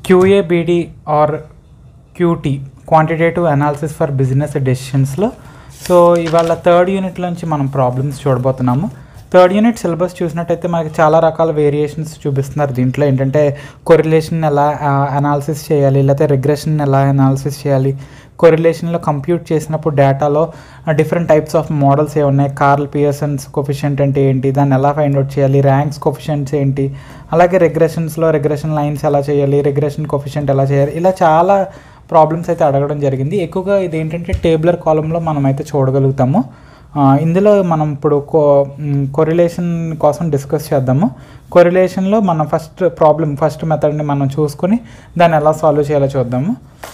క్యూఏబిడి or QT quantitative analysis for business డెసిషన్స్లో so ఇవాళ third unit నుంచి మనం ప్రాబ్లమ్స్ చూడబోతున్నాము థర్డ్ యూనిట్ సిలబస్ చూసినట్టయితే మనకి చాలా రకాల వేరియేషన్స్ చూపిస్తున్నారు దీంట్లో ఏంటంటే కొరిలేషన్ ఎలా అనాలిసిస్ చేయాలి లేకపోతే రిగ్రెషన్ ఎలా అనాలిసిస్ చేయాలి కొరిలేషన్లో కంప్యూట్ చేసినప్పుడు డేటాలో డిఫరెంట్ టైప్స్ ఆఫ్ మోడల్స్ ఏ ఉన్నాయి కార్ల్ పియర్సన్స్ కొఫిషియంట్ అంటే ఏంటి దాన్ని ఎలా ఫైండ్ అవుట్ చేయాలి ర్యాంక్స్ కొఫిషియంట్స్ ఏంటి అలాగే రిగ్రెషన్స్లో రిగ్రెషన్ లైన్స్ ఎలా చేయాలి రిగ్రెషన్ కొఫిషియంట్ ఎలా చేయాలి ఇలా చాలా ప్రాబ్లమ్స్ అయితే అడగడం జరిగింది ఎక్కువగా ఇది ఏంటంటే టేబులర్ కాలంలో మనం అయితే చూడగలుగుతాము ఆ, ఇందులో మనం ఇప్పుడు కో కొరిలేషన్ కోసం డిస్కస్ చేద్దాము కొరిలేషన్లో మనం ఫస్ట్ ప్రాబ్లం ఫస్ట్ మెథడ్ని మనం చూసుకొని దాన్ని ఎలా సాల్వ్ చేయాలో చూద్దాము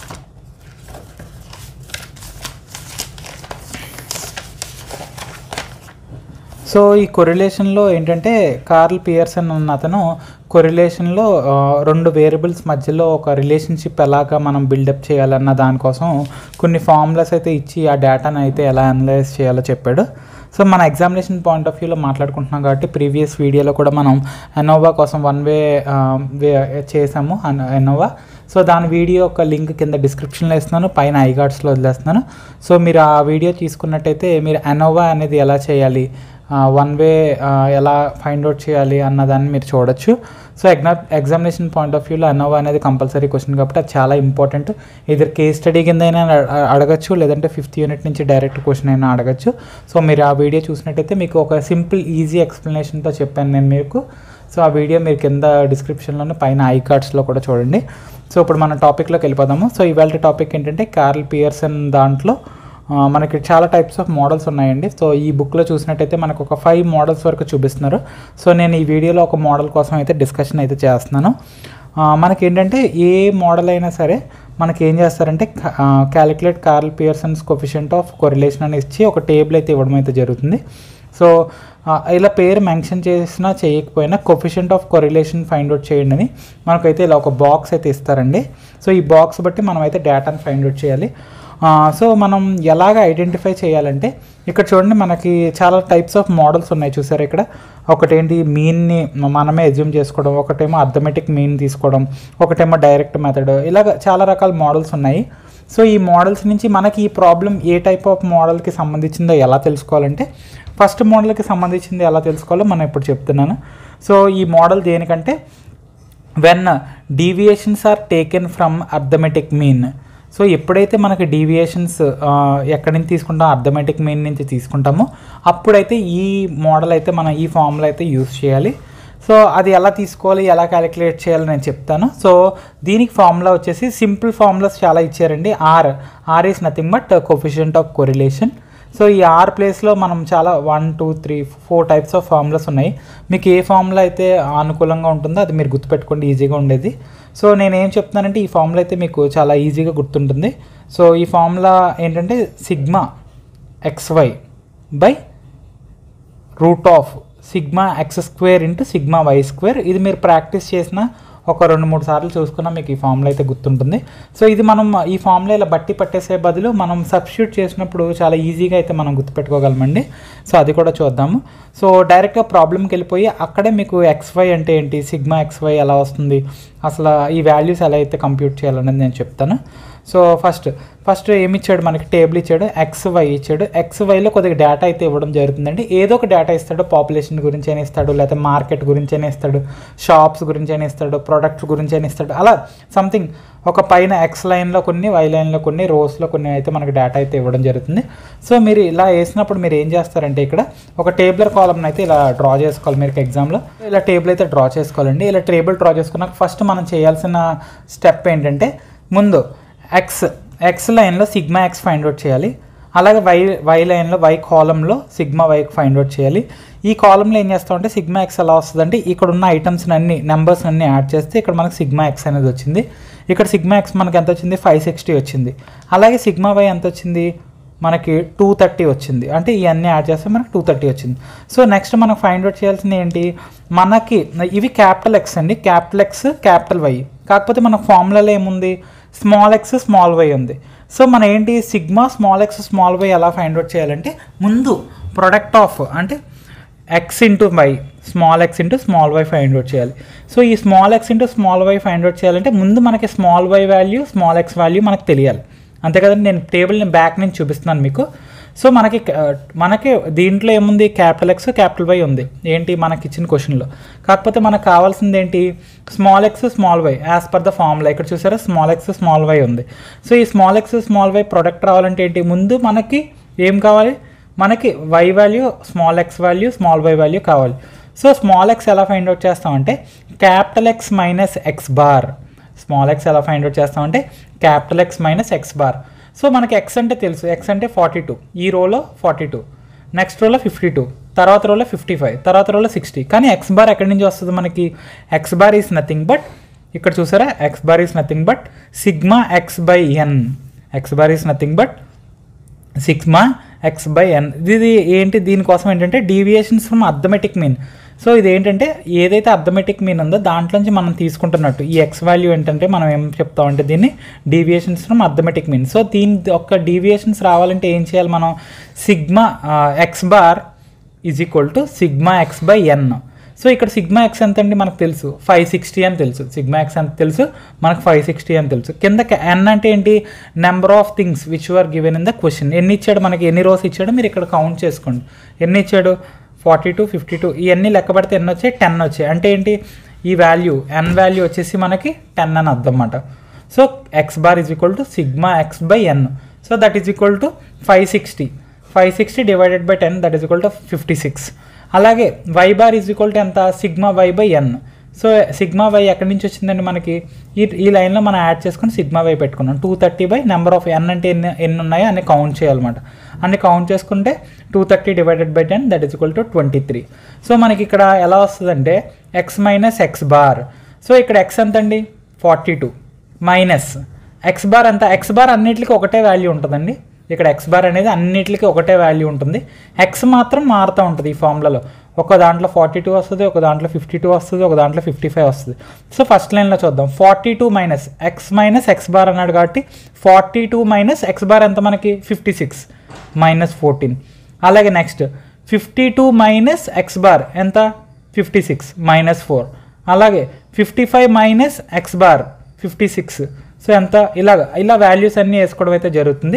సో ఈ కొరిలేషన్లో ఏంటంటే కార్ల్ పియర్సన్ అన్న అతను కొరిలేషన్లో ఆ, రెండు వేరియబుల్స్ మధ్యలో ఒక రిలేషన్షిప్ ఎలాగా మనం బిల్డప్ చేయాలన్న దానికోసం కొన్ని ఫార్ములాస్ అయితే ఇచ్చి ఆ డేటాను అయితే ఎలా అనలైజ్ చేయాలో చెప్పాడు సో మన ఎగ్జామినేషన్ పాయింట్ ఆఫ్ వ్యూలో మాట్లాడుకుంటున్నాం కాబట్టి ప్రీవియస్ వీడియోలో కూడా మనం ఎనోవా కోసం వన్ వే వే చేసాము ఎనోవా సో దాని వీడియో ఒక లింక్ కింద డిస్క్రిప్షన్లో ఇస్తున్నాను పైన ఐగార్డ్స్లో వదిలేస్తున్నాను సో మీరు ఆ వీడియో తీసుకున్నట్టయితే మీరు ఎనోవా అనేది ఎలా చేయాలి వన్ వే ఎలా ఫైండ్ అవుట్ చేయాలి అన్న దాన్ని మీరు చూడొచ్చు సో ఎగ్జా ఎగ్జామినేషన్ పాయింట్ ఆఫ్ వ్యూలో అనోవా అనేది కంపల్సరీ క్వశ్చన్ కాబట్టి అది చాలా ఇంపార్టెంట్ ఇద్దరు కేస్ స్టడీ కింద అయినా అడ- అడగచ్చు లేదంటే ఫిఫ్త్ యూనిట్ నుంచి డైరెక్ట్ క్వశ్చన్ అయినా అడగచ్చు సో మీరు ఆ వీడియో చూసినట్టయితే మీకు ఒక సింపుల్ ఈజీ ఎక్స్ప్లెనేషన్తో చెప్పాను నేను మీకు సో ఆ వీడియో మీరు కింద డిస్క్రిప్షన్లోనే పైన ఐ కార్డ్స్లో కూడా చూడండి సో ఇప్పుడు మన టాపిక్లోకి వెళ్ళిపోదాము సో ఇవాళ టాపిక్ ఏంటంటే కార్ల్ పియర్సన్ దాంట్లో ఆ, మనకి చాలా టైప్స్ ఆఫ్ మోడల్స్ ఉన్నాయండి సో ఈ బుక్లో చూసినట్టయితే మనకు ఒక ఫైవ్ మోడల్స్ వరకు చూపిస్తున్నారు సో నేను ఈ వీడియోలో ఒక మోడల్ కోసం అయితే డిస్కషన్ అయితే చేస్తున్నాను ఆ, మనకి ఏంటంటే ఏ మోడల్ అయినా సరే మనకి ఏం చేస్తారంటే calculate Karl Pearson's coefficient of correlation అని ఇచ్చి ఒక టేబుల్ అయితే ఇవ్వడం అయితే జరుగుతుంది సో ఆ, ఇలా పేరు మెన్షన్ చేసినా చేయకపోయినా coefficient of correlation find out చేయండి అని మనకైతే ఇలా ఒక బాక్స్ అయితే ఇస్తారండి సో ఈ బాక్స్ బట్టి మనం అయితే డేటాను ఫైండ్ అవుట్ చేయాలి ఆ, సో మనం ఎలాగ ఐడెంటిఫై చేయాలంటే ఇక్కడ చూడండి మనకి చాలా టైప్స్ ఆఫ్ మోడల్స్ ఉన్నాయి చూసారు ఇక్కడ ఒకటేంటి మీన్ని మనమే ఎజ్యూమ్ చేసుకోవడం ఒకటేమో అర్థమెటిక్ మీన్ తీసుకోవడం ఒకటేమో డైరెక్ట్ మెథడ్ ఇలాగ చాలా రకాల మోడల్స్ ఉన్నాయి సో ఈ మోడల్స్ నుంచి మనకి ఈ ప్రాబ్లం ఏ టైప్ ఆఫ్ మోడల్కి సంబంధించిందో ఎలా తెలుసుకోవాలంటే ఫస్ట్ మోడల్కి సంబంధించింది ఎలా తెలుసుకోవాలో మనం ఇప్పుడు చెప్తున్నాను సో ఈ మోడల్ దేనికంటే when deviations are taken from arithmetic mean so ఎప్పుడైతే మనకి డీవియేషన్స్ ఎక్కడి నుంచి తీసుకుంటాం అర్థమెటిక్ మీన్ నుంచి తీసుకుంటామో అప్పుడైతే ఈ మోడల్ అయితే మనం ఈ ఫార్ములా అయితే యూస్ చేయాలి సో అది ఎలా తీసుకోవాలి ఎలా క్యాలిక్యులేట్ చేయాలి నేను చెప్తాను సో దీనికి ఫార్ములా వచ్చేసి సింపుల్ ఫార్ములాస్ చాలా ఇచ్చారండి R R is nothing but coefficient of correlation so ఈ ఆర్ ప్లేస్లో మనం చాలా one two three four types of formulas ఉన్నాయి మీకు ఏ ఫార్ములా అయితే అనుకూలంగా ఉంటుందో అది మీరు గుర్తుపెట్టుకోండి ఈజీగా ఉండేది సో నేను ఏం చెప్తున్నానంటే ఈ ఫార్ములా అయితే మీకు చాలా ఈజీగా గుర్తుంటుంది సో ఈ ఫార్ములా ఏంటంటే sigma X Y by root of sigma X square into sigma why square ఇది మీరు ప్రాక్టీస్ చేసిన ఒక రెండు మూడు సార్లు చూసుకున్నా మీకు ఈ ఫార్ములా అయితే గుర్తుంటుంది సో ఇది మనం ఈ ఫార్ములా ఇలా బట్టి పట్టేసే బదులు మనం సబ్స్టిట్యూట్ చేసినప్పుడు చాలా ఈజీగా అయితే మనం గుర్తుపెట్టుకోగలమండి సో అది కూడా చూద్దాము సో డైరెక్ట్గా ప్రాబ్లంకి వెళ్ళిపోయి అక్కడే మీకు ఎక్స్వై అంటే ఏంటి సిగ్మా ఎక్స్వై ఎలా వస్తుంది అసలు ఈ వాల్యూస్ ఎలా అయితే కంప్యూట్ చేయాలనేది నేను చెప్తాను సో ఫస్ట్ ఫస్ట్ ఏమి ఇచ్చాడు మనకి టేబుల్ ఇచ్చాడు ఎక్స్ వై ఇచ్చాడు ఎక్స్ వైలో కొద్దిగా డేటా అయితే ఇవ్వడం జరుగుతుందండి ఏదో ఒక డేటా ఇస్తాడు పాపులేషన్ గురించి అయినా ఇస్తాడు లేకపోతే మార్కెట్ గురించి అయినా ఇస్తాడు షాప్స్ గురించి అయినా ఇస్తాడు ప్రొడక్ట్స్ గురించి అయినా ఇస్తాడు అలా సంథింగ్ ఒక పైన ఎక్స్ లైన్లో కొన్ని వై లైన్లో కొన్ని రోస్లో కొన్ని అయితే మనకి డేటా అయితే ఇవ్వడం జరుగుతుంది సో మీరు ఇలా వేసినప్పుడు మీరు ఏం చేస్తారంటే ఇక్కడ ఒక టేబులర్ కాలమ్ని అయితే ఇలా డ్రా చేసుకోవాలి మీరు ఎగ్జామ్లో ఇలా టేబుల్ అయితే డ్రా చేసుకోవాలండి ఇలా టేబుల్ డ్రా చేసుకున్నాక ఫస్ట్ మనం చేయాల్సిన స్టెప్ ఏంటంటే ముందు ఎక్స్ ఎక్స్ లైన్లో సిగ్మా ఎక్స్ ఫైండ్ అవుట్ చేయాలి అలాగే వై వై లైన్లో వై కాలంలో సిగ్మా వై ఫైండ్ అవుట్ చేయాలి ఈ కాలంలో ఏం చేస్తామంటే సిగ్మా ఎక్స్ ఎలా వస్తుందంటే ఇక్కడ ఉన్న ఐటమ్స్ అన్ని నెంబర్స్ అన్ని యాడ్ చేస్తే ఇక్కడ మనకి సిగ్మా ఎక్స్ అనేది వచ్చింది ఇక్కడ సిగ్మా ఎక్స్ మనకి ఎంత వచ్చింది ఫైవ్ సిక్స్టీ వచ్చింది అలాగే సిగ్మా వై ఎంత వచ్చింది మనకి టూ థర్టీ వచ్చింది అంటే ఇవన్నీ యాడ్ చేస్తే మనకి టూ థర్టీ వచ్చింది సో నెక్స్ట్ మనం ఫైండ్ అవుట్ చేయాల్సింది ఏంటి మనకి ఇవి క్యాపిటల్ ఎక్స్ అండి క్యాపిటల్ ఎక్స్ క్యాపిటల్ వై కాకపోతే మన ఫార్ములాలో ఏముంది స్మాల్ ఎక్స్ స్మాల్ వై ఉంది సో మన ఏంటి sigma small x small y ఎలా ఫైండ్ అవుట్ చేయాలంటే ముందు ప్రొడక్ట్ ఆఫ్ అంటే x into y small x into small y find out చేయాలి సో ఈ small x into small y find out చేయాలంటే ముందు మనకి small y value small x value మనకు తెలియాలి అంతే కదండి నేను టేబుల్ని బ్యాక్ నుంచి చూపిస్తున్నాను మీకు సో మనకి ఆ, మనకి దీంట్లో ఏముంది క్యాపిటల్ ఎక్స్ క్యాపిటల్ వై ఉంది ఏంటి మనకి ఇచ్చిన క్వశ్చన్లో కాకపోతే మనకు కావాల్సింది ఏంటి small x small y as per the formula ఇక్కడ చూసారా స్మాల్ ఎక్స్ స్మాల్ వై ఉంది సో ఈ small x small y product రావాలంటే ఏంటి ముందు మనకి ఏం కావాలి మనకి y value small x value small y value కావాలి సో స్మాల్ ఎక్స్ ఎలా ఫైండ్ అవుట్ చేస్తామంటే capital X minus x bar small x ఎలా ఫైండ్ అవుట్ చేస్తామంటే capital X minus x bar so మనకి ఎక్స్ అంటే తెలుసు ఎక్స్ అంటే ఫార్టీ టూ ఈ రోలో ఫార్టీ టూ నెక్స్ట్ రోలో ఫిఫ్టీ టూ తర్వాత రోలో ఫిఫ్టీ ఫైవ్ తర్వాత రోలో సిక్స్టీ కానీ ఎక్స్ బార్ ఎక్కడి నుంచి వస్తుంది మనకి x bar is nothing but ఇక్కడ చూసారా x bar is nothing but sigma x by n x bar is nothing but sigma x by n ఇది ఏంటి దీనికోసం ఏంటంటే deviations from arithmetic mean so ఇది ఏంటంటే ఏదైతే అర్థమెటిక్ మీన్ ఉందో దాంట్లోంచి మనం తీసుకుంటున్నట్టు ఈ ఎక్స్ వాల్యూ ఏంటంటే మనం ఏం చెప్తామంటే దీన్ని deviations from arithmetic mean so దీని యొక్క డీవియేషన్స్ రావాలంటే ఏం చేయాలి మనం sigma x bar is equal to sigma x by n so ఇక్కడ సిగ్మా ఎక్స్ ఎంత అండి మనకు తెలుసు ఫైవ్ సిక్స్టీ అని తెలుసు సిగ్మా ఎక్స్ ఎంత తెలుసు మనకు ఫైవ్ సిక్స్టీ అని తెలుసు కింద ఎన్ అంటే ఏంటి number of things which are given in the question ఎన్ని ఇచ్చాడు మనకి ఎన్ని రోస్ ఇచ్చాడో మీరు ఇక్కడ కౌంట్ చేసుకోండి ఎన్ని ఇచ్చాడు ఫార్టీ టూ ఫిఫ్టీ టూ ఇవన్నీ లెక్క పెడితే ఎన్ని వచ్చాయి టెన్ వచ్చాయి అంటే ఏంటి ఈ వాల్యూ ఎన్ వాల్యూ వచ్చేసి మనకి టెన్ అని అర్థం అన్నమాట so x bar is equal to sigma x by n so that is equal to five sixty five sixty divided by ten that is equal to fifty six అలాగే y bar is equal to ఎంత sigma y by n so sigma y ఎక్కడి నుంచి వచ్చిందండి మనకి ఈ ఈ లైన్లో మనం యాడ్ చేసుకొని సిగ్మా వై పెట్టుకున్నాం two thirty by number of n అంటే ఎన్ని ఎన్ని ఉన్నాయో అన్ని కౌంట్ చేయాలన్నమాట అన్ని కౌంట్ చేసుకుంటే two thirty divided by ten that is equal to twenty three so మనకి ఇక్కడ ఎలా వస్తుందంటే x minus x bar so ఇక్కడ ఎక్స్ ఎంత అండి forty two minus x bar అంతా ఎక్స్ బార్ అన్నిటికీ ఒకటే వాల్యూ ఉంటుందండి ఇక్కడ ఎక్స్ బార్ అనేది అన్నిటికీ ఒకటే వాల్యూ ఉంటుంది ఎక్స్ మాత్రం మారుతూ ఉంటుంది ఈ ఫార్ములాలో ఒక దాంట్లో ఫార్టీ టూ వస్తుంది ఒక దాంట్లో ఫిఫ్టీ టూ వస్తుంది ఒక దాంట్లో ఫిఫ్టీ ఫైవ్ వస్తుంది సో ఫస్ట్ లైన్లో చూద్దాం forty two minus x minus x bar అన్నాడు కాబట్టి forty two minus x bar ఎంత మనకి ఫిఫ్టీ సిక్స్ మైనస్ ఫోర్టీన్ అలాగే next fifty two minus x bar ఎంత ఫిఫ్టీ సిక్స్ మైనస్ ఫోర్ అలాగే fifty five minus x bar fifty six so ఎంత ఇలాగ ఇలా వాల్యూస్ అన్నీ వేసుకోవడం అయితే జరుగుతుంది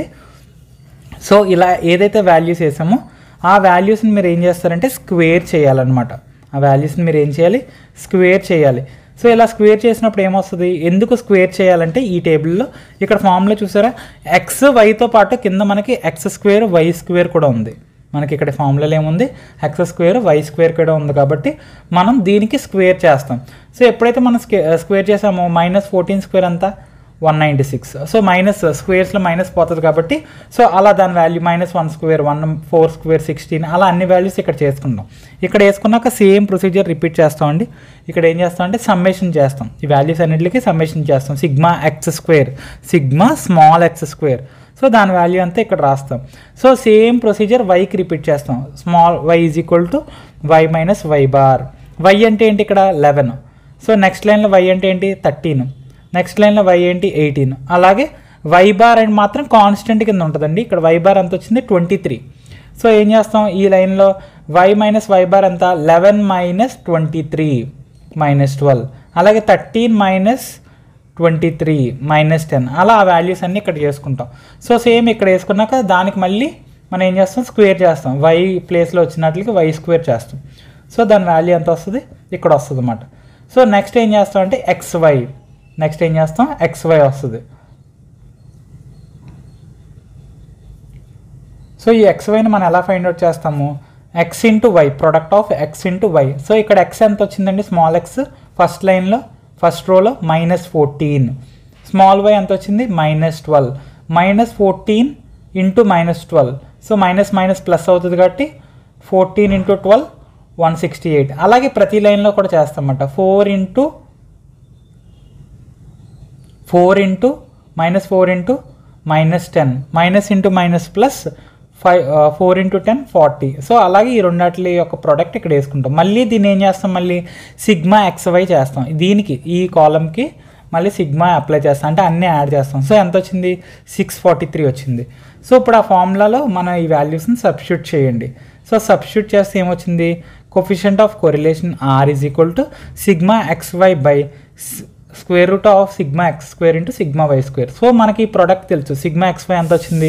సో ఇలా ఏదైతే వాల్యూస్ వేసామో ఆ వాల్యూస్ని మీరు ఏం చేస్తారంటే స్క్వేర్ చేయాలన్నమాట ఆ వాల్యూస్ని మీరు ఏం చేయాలి స్క్వేర్ చేయాలి సో ఇలా స్క్వేర్ చేసినప్పుడు ఏమొస్తుంది ఎందుకు స్క్వేర్ చేయాలంటే ఈ టేబుల్లో ఇక్కడ ఫామ్లో చూసారా ఎక్స్ వైతో పాటు కింద మనకి ఎక్స్ స్క్వేర్ వై స్క్వేర్ కూడా ఉంది మనకి ఇక్కడ ఫార్ములాలో ఏముంది ఎక్స్ స్క్వేర్ వై స్క్వేర్ కూడా ఉంది కాబట్టి మనం దీనికి స్క్వేర్ చేస్తాం సో ఎప్పుడైతే మనం స్క్వేర్ చేసామో మైనస్ ఫోర్టీన్ స్క్వేర్ అంతా one ninety six so minus స్క్వేర్స్లో మైనస్ పోతుంది కాబట్టి సో అలా దాని value minus one square one four square sixteen అలా అన్ని వాల్యూస్ ఇక్కడ చేసుకుంటాం ఇక్కడ వేసుకున్నాక సేమ్ ప్రొసీజర్ రిపీట్ చేస్తామండి ఇక్కడ ఏం చేస్తామంటే సమ్మేషన్ చేస్తాం ఈ వాల్యూస్ అన్నింటికి సమ్మేషన్ చేస్తాం sigma X square sigma small x square so దాని వాల్యూ అంతా ఇక్కడ రాస్తాం సో సేమ్ ప్రొసీజర్ వైకి రిపీట్ చేస్తాం small y is equal to y minus y bar y అంటే ఏంటి ఇక్కడ లెవెన్ సో నెక్స్ట్ లైన్లో వై అంటే ఏంటి థర్టీన్ నెక్స్ట్ లైన్లో వై ఏంటి ఎయిటీన్ అలాగే వై బార్ అని మాత్రం కాన్స్టెంట్ కింద ఉంటుందండి ఇక్కడ వై బార్ ఎంత వచ్చింది ట్వంటీ త్రీ సో ఏం చేస్తాం ఈ లైన్లో వై మైనస్ వై బార్ ఎంత eleven minus twenty three minus twelve అలాగే thirteen minus twenty three minus ten అలా ఆ వాల్యూస్ అన్నీ ఇక్కడ చేసుకుంటాం సో సేమ్ ఇక్కడ వేసుకున్నాక దానికి మళ్ళీ మనం ఏం చేస్తాం స్క్వేర్ చేస్తాం వై ప్లేస్లో వచ్చినట్లకి వై స్క్వేర్ చేస్తాం సో దాని వాల్యూ ఎంత వస్తుంది ఇక్కడ వస్తుంది అన్నమాట సో నెక్స్ట్ ఏం చేస్తాం అంటే ఎక్స్ వై నెక్స్ట్ ఏం చేస్తాం ఎక్స్ వై వస్తుంది సో ఈ ఎక్స్ వైని మనం ఎలా ఫైండ్ అవుట్ చేస్తాము x into y product of x into y so ఇక్కడ ఎక్స్ ఎంత వచ్చిందండి స్మాల్ ఎక్స్ ఫస్ట్ లైన్లో ఫస్ట్ రోలో మైనస్ ఫోర్టీన్ స్మాల్ వై ఎంత వచ్చింది minus twelve minus fourteen into minus twelve so minus minus plus అవుతుంది కాబట్టి fourteen into twelve one sixty eight అలాగే ప్రతి లైన్లో కూడా చేస్తామన్నమాట four into four into minus four into minus ten minus into minus plus five four into ten forty so అలాగే ఈ రెండాటి యొక్క ప్రోడక్ట్ ఇక్కడ వేసుకుంటాం మళ్ళీ దీన్ని ఏం చేస్తాం మళ్ళీ సిగ్మా ఎక్స్వై చేస్తాం దీనికి ఈ కాలంకి మళ్ళీ సిగ్మా అప్లై చేస్తాం అంటే అన్నీ యాడ్ చేస్తాం సో ఎంత వచ్చింది సిక్స్ ఫార్టీ త్రీ వచ్చింది సో ఇప్పుడు ఆ ఫార్ములాలో మన ఈ వాల్యూస్ని సబ్స్టిట్యూట్ చేయండి సో సబ్స్టిట్యూట్ చేస్తే ఏమొచ్చింది coefficient of correlation r is equal to sigma x y by square root of sigma X square into sigma why square so మనకి ఈ ప్రోడక్ట్ తెలుసు సిగ్మా ఎక్స్ వై ఎంత వచ్చింది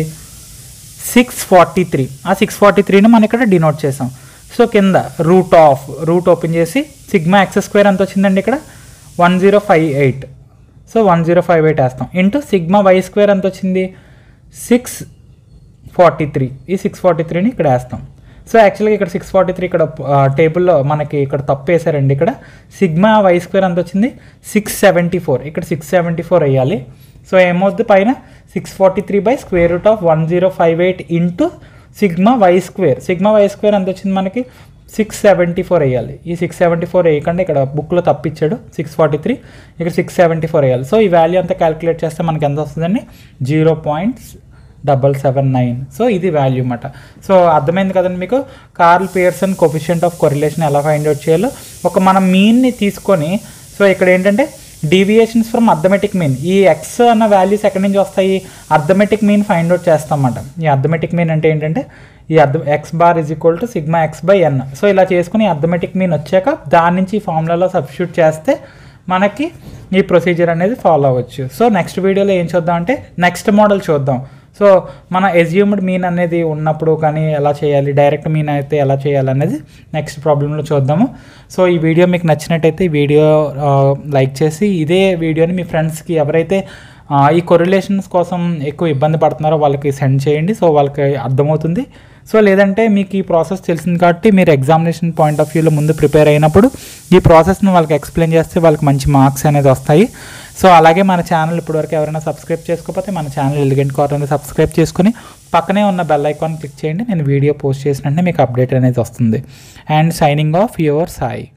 సిక్స్ ఫార్టీ త్రీ ఆ six forty త్రీని మనం ఇక్కడ denote చేసాం సో కింద రూట్ ఆఫ్ రూట్ ఓపెన్ చేసి సిగ్మా ఎక్స్ స్క్వేర్ ఎంత వచ్చిందండి ఇక్కడ one zero five eight so one zero five eight వేస్తాం ఇంటూ సిగ్మా వై స్క్వేర్ ఎంత వచ్చింది సిక్స్ ఫార్టీ త్రీ ఈ సిక్స్ ఫార్టీ త్రీని ఇక్కడ వేస్తాం సో యాక్చువల్గా ఇక్కడ సిక్స్ ఫార్టీ త్రీ ఇక్కడ టేబుల్లో మనకి ఇక్కడ తప్పు వేసారండి ఇక్కడ సిగ్మా వై స్క్వేర్ ఎంత వచ్చింది సిక్స్ సెవెంటీ ఫోర్ ఇక్కడ సిక్స్ సెవెంటీ ఫోర్ వేయాలి సో ఏమవుద్ది పైన six forty three by square root of one zero five eight into sigma why square sigma why square ఎంత వచ్చింది మనకి సిక్స్ సెవెంటీ ఫోర్ వేయాలి ఈ సిక్స్ సెవెంటీ ఫోర్ వేయకుండా ఇక్కడ బుక్లో తప్పిచ్చాడు సిక్స్ ఫార్టీ త్రీ ఇక్కడ సిక్స్ సెవెంటీ ఫోర్ వేయాలి సో ఈ వాల్యూ అంతా క్యాలిక్యులేట్ చేస్తే మనకి ఎంత వస్తుందండి zero points double seven nine so ఇది వాల్యూ అన్నమాట సో అర్థమైంది కదండి మీకు Karl Pearson coefficient of correlation ఎలా ఫైండ్ అవుట్ చేయాలో ఒక మనం మీన్ని తీసుకొని సో ఇక్కడ ఏంటంటే డీవియేషన్స్ ఫ్రమ్ అర్థమెటిక్ మీన్ ఈ ఎక్స్ అన్న వాల్యూస్ ఎక్కడి నుంచి వస్తాయి అర్థమెటిక్ మీన్ ఫైండ్ అవుట్ చేస్తామన్నమాట ఈ అర్థమెటిక్ మీన్ అంటే ఏంటంటే ఈ అర్థ x bar is equal to sigma x by n so ఇలా చేసుకుని అర్థమెటిక్ మీన్ వచ్చాక దాని నుంచి ఈ ఫార్ములాలో సబ్స్టిట్యూట్ చేస్తే మనకి ఈ ప్రొసీజర్ అనేది ఫాలో అవ్వచ్చు సో నెక్స్ట్ వీడియోలో ఏం చూద్దాం అంటే నెక్స్ట్ మోడల్ చూద్దాం సో మన ఎజ్యూమ్డ్ మీన్ అనేది ఉన్నప్పుడు కానీ ఎలా చేయాలి డైరెక్ట్ మీన్ అయితే ఎలా చేయాలి అనేది నెక్స్ట్ ప్రాబ్లంలో చూద్దాము సో ఈ వీడియో మీకు నచ్చినట్టయితే ఈ వీడియో లైక్ చేసి ఇదే వీడియోని మీ ఫ్రెండ్స్కి ఎవరైతే ఆ, ఈ కొరిలేషన్స్ కోసం ఎక్కువ ఇబ్బంది పడుతున్నారో వాళ్ళకి సెండ్ చేయండి సో వాళ్ళకి అర్థమవుతుంది సో లేదంటే మీకు ఈ ప్రాసెస్ తెలిసింది కాబట్టి మీరు ఎగ్జామినేషన్ పాయింట్ ఆఫ్ వ్యూలో ముందు ప్రిపేర్ అయినప్పుడు ఈ ప్రాసెస్ని వాళ్ళకి ఎక్స్ప్లెయిన్ చేస్తే వాళ్ళకి మంచి మార్క్స్ అనేది వస్తాయి సో అలాగే మన ఛానల్ ఇప్పటివరకు ఎవరైనా సబ్స్క్రైబ్ చేసుకోకపోతే మన ఛానల్ ఎలిగెంట్ కార్నర్ సబ్స్క్రైబ్ చేసుకుని పక్కనే ఉన్న బెల్ ఐకాన్ క్లిక్ చేయండి నేను వీడియో పోస్ట్ చేసినట్టే మీకు అప్డేట్ అనేది వస్తుంది and signing off your Sai